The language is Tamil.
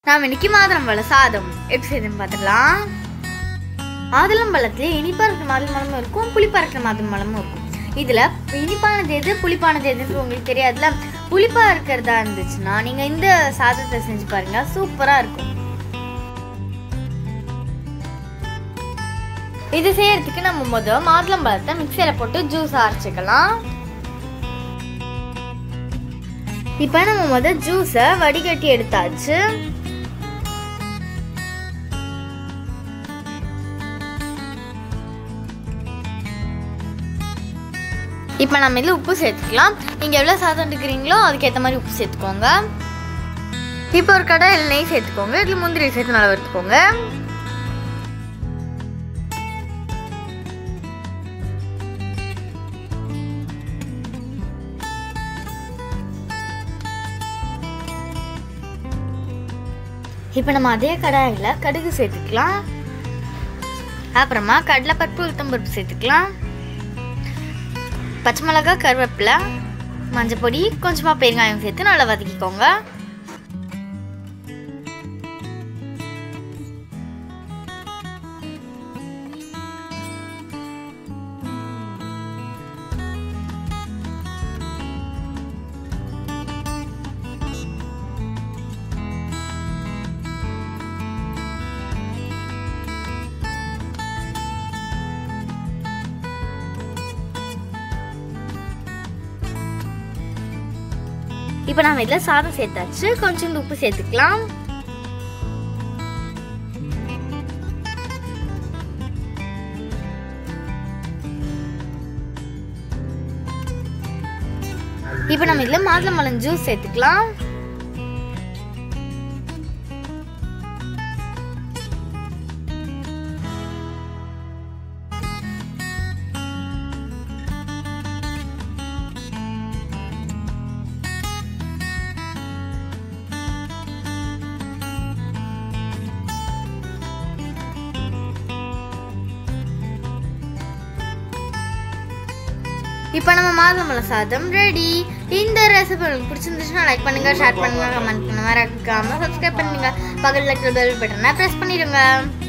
நாம் இன்னைக்கு மாதுளம்பழம் சாதம் எப்படி செய்யுதுன்னு பார்த்துக்கலாம் மாதுளம்பழத்துல இனிப்பா இருக்கிற மாதுளம்பழமும் இருக்கும் புளிப்பா இருக்கிற மாதுளம்பழமும் இருக்கும் இதுல இனிப்பானது எது புளிப்பானது எதுன்னு உங்களுக்கு தெரியாதுல புளிப்பா இருக்கிறதா இருந்துச்சுன்னா நீங்க இந்த சாதத்தை செஞ்சு பாருங்க சூப்பரா இருக்கும் இது செய்யறதுக்கு நம்ம முதல் மாதுளம்பழத்தை மிக்சியில போட்டு ஜூஸ் அரைச்சிக்கலாம் இப்போ நம்ம முதல் ஜூஸை வடிகட்டி எடுத்தாச்சு இப்போ நம்ம இதில் உப்பு சேர்த்துக்கலாம் நீங்கள் எவ்வளோ சாதம் எடுக்கிறீங்களோ அதுக்கேற்ற மாதிரி உப்பு சேர்த்துக்கோங்க இப்போ ஒரு கடாயில் நெய் சேர்த்துக்கோங்க இதில் முந்திரி சேர்த்து நல்லா வறுத்துக்கோங்க இப்போ நம்ம அதே கடாயில் கடுகு சேர்த்துக்கலாம் அப்புறமா கடலைப்பருப்பு உளுத்தம்பருப்பு சேர்த்துக்கலாம் பச்சை மிளகா கருவேப்பிலை மஞ்சள் பொடி கொஞ்சமாக பெருங்காயம் சேர்த்து நல்லா வதக்கிக்கோங்க இப்போ நம்ம இதில் சாதம் சேர்த்தாச்சு கொஞ்சம் உப்பு சேர்த்துக்கலாம் இப்போ நம்ம இதில் மாதுளம்பழம் ஜூஸ் சேர்த்துக்கலாம் இப்போ நம்ம மாதுளம்பழம் சாதம் ரெடி இந்த ரெசிபி உங்களுக்கு பிடிச்சிருந்துச்சுன்னா லைக் பண்ணுங்க ஷேர் பண்ணுங்க கமெண்ட் பண்ணுங்க மறக்காம சப்ஸ்கிரைப் பண்ணுங்க பக்கத்தில் இருக்கிற பெல் பட்டனை ப்ரெஸ் பண்ணிடுங்க